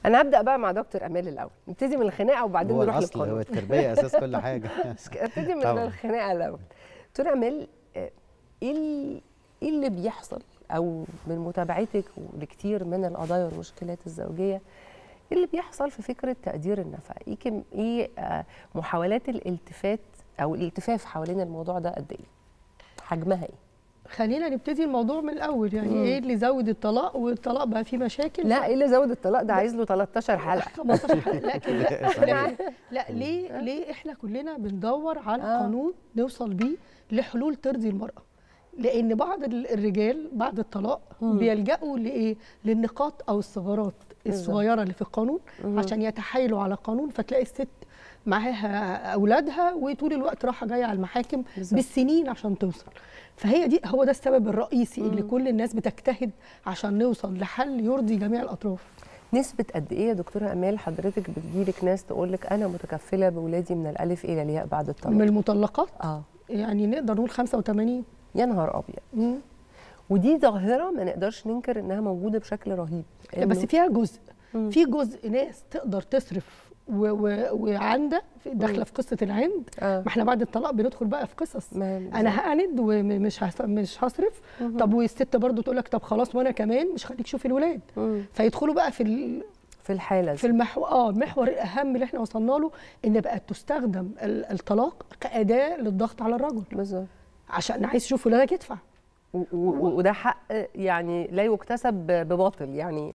انا هبدا بقى مع دكتور امال الاول نبتدي من الخناقه وبعدين هو نروح الاصل هو للقانون التربيه اساس كل حاجه ابتدي من طبعاً. الخناقه الاول دكتور امال آه، ايه ال- ايه اللي بيحصل او من متابعتك لكتير من القضايا والمشكلات الزوجيه ايه اللي بيحصل في فكره تقدير النفقه ايه كم ايه آه، محاولات الالتفات او الالتفاف حوالين الموضوع ده قد ايه حجمها ايه خلينا نبتدي الموضوع من الاول يعني مم. ايه اللي زود الطلاق والطلاق بقى فيه مشاكل لا ايه اللي زود الطلاق ده عايز له 13 حلقه 15 حلقة. لكن لا, صحيح. لكن لا ليه ليه احنا كلنا بندور على آه. قانون نوصل بيه لحلول ترضي المرأة لان بعض ال- الرجال بعد الطلاق مم. بيلجأوا لايه للنقاط او الثغرات الصغيره اللي في القانون مم. عشان يتحايلوا على قانون فتلاقي الست معاها اولادها وطول الوقت رايحه جايه على المحاكم بالظبط. بالسنين عشان توصل فهي دي هو ده السبب الرئيسي اللي مم. كل الناس بتجتهد عشان نوصل لحل يرضي جميع الاطراف نسبة قد ايه يا دكتورة امال حضرتك بتجيلك ناس تقول لك انا متكفلة باولادي من الالف الى الياء بعد من الطلاق المطلقات اه يعني نقدر نقول 85 يا نهار ابيض مم. ودي ظاهرة ما نقدرش ننكر انها موجودة بشكل رهيب بس إنه- فيها جزء مم. في جزء ناس تقدر تصرف و- و- وعندة في- داخله مم. في قصه العند اه ما احنا بعد الطلاق بندخل بقى في قصص ما انا هعند ومش هص- مش هصرف مهم. طب والست برضو تقول لك طب خلاص وانا كمان مش خليك شوف الولاد مم. فيدخلوا بقى في ال- في الحالة في دي المحور اه المحور الاهم اللي احنا وصلنا له ان بقت تستخدم ال- الطلاق كاداه للضغط على الرجل بالظبط عشان عايز يشوف ولادك يدفع و- و- وده حق يعني لا يكتسب بباطل يعني